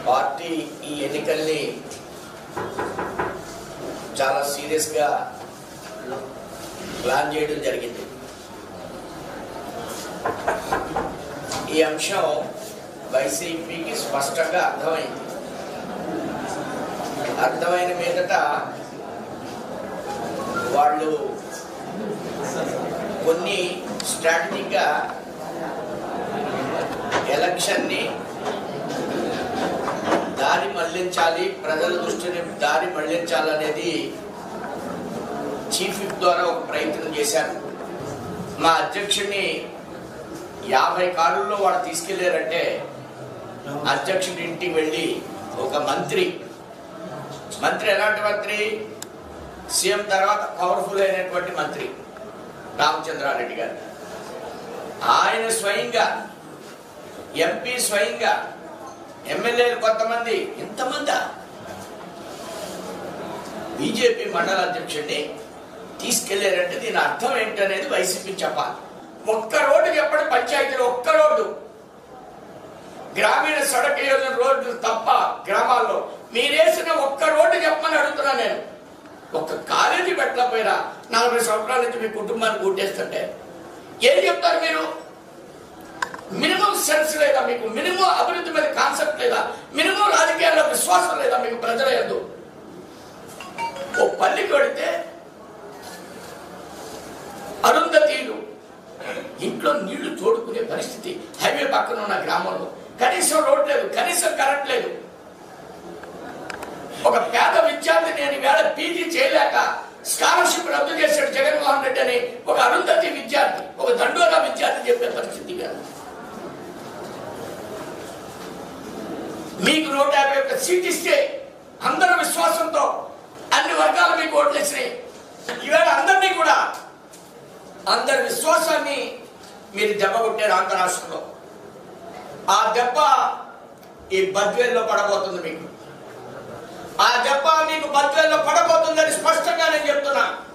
party ఈ ఎన్నికల్ని చాలా సీరియస్గా ప్లాన్ చేయడం జరిగింది ఈ అంశం వైసీపీకి స్పష్టంగా అర్థమైంది అర్థమైన మీదట వాళ్ళు కొన్ని స్ట్రాటజీగా ఎలక్షన్ని దారి మళ్లించాలి ప్రజల దృష్టిని దారి మళ్లించాలనేది చీఫ్ విప్ ద్వారా ఒక ప్రయత్నం చేశారు మా అధ్యక్షుడిని యాభై కారుల్లో వాడు తీసుకెళ్లారంటే అధ్యక్షుడి ఇంటికి వెళ్ళి ఒక మంత్రి మంత్రి ఎలాంటి మంత్రి సీఎం తర్వాత పవర్ఫుల్ అయినటువంటి మంత్రి రామచంద్రారెడ్డి గారు ఆయన స్వయంగా ఎంపీ స్వయంగా ఎమ్మెల్యేలు కొంతమంది ఇంతమంది బీజేపీ మండల అధ్యక్షుడిని తీసుకెళ్లారంటే దీని అర్థం ఏంటనేది వైసీపీ చెప్పాలి ఒక్క రోడ్డు చెప్పండి పంచాయతీలో ఒక్క రోడ్డు గ్రామీణ సడక్ యోజన రోడ్డు తప్ప గ్రామాల్లో మీరేసిన ఒక్క రోడ్డు చెప్పమని అడుగుతున్నా నేను ఒక్క కాలేజీ పెట్టకపోయినా నలభై సంవత్సరాల నుంచి మీ కుటుంబాన్ని గుట్టేస్తుంటే ఏం చెప్తారు మీరు మినిమం సెన్స్ లేదా మీకు మినిమం అభివృద్ధి మీద కాన్సెప్ట్ లేదా మినిమం రాజకీయాల్లో విశ్వాసం లేదా మీకు ప్రజల ఎందు ఓ పల్లికి వెడితే అరుంధతీలు ఇంట్లో నీళ్లు తోడుకునే పరిస్థితి హైవే పక్కన ఉన్న గ్రామంలో కనీసం రోడ్ లేదు కనీసం కరెంట్ లేదు ఒక పేద విద్యార్థి నేను వేళ పీజీ చేయలేక స్కాలర్షిప్ రద్దు చేశాడు జగన్మోహన్ రెడ్డి అని ఒక అరుంధతి విద్యార్థి ఒక దండోరా విద్యార్థి చెప్పే పరిస్థితి కాదు మీకు నూట యాభై ఒక్క సీట్ ఇస్తే అందరూ విశ్వాసంతో అన్ని వర్గాలు మీకు ఓట్లు వేసినాయి ఈవేళ అందరినీ కూడా అందరి విశ్వాసాన్ని మీరు దెబ్బ కొట్టారు ఆంధ్ర రాష్ట్రంలో ఆ దెబ్బ ఈ బద్వేల్లో పడబోతుంది మీకు ఆ దెబ్బ మీకు బద్వేల్లో పడబోతుందని స్పష్టంగా నేను చెప్తున్నా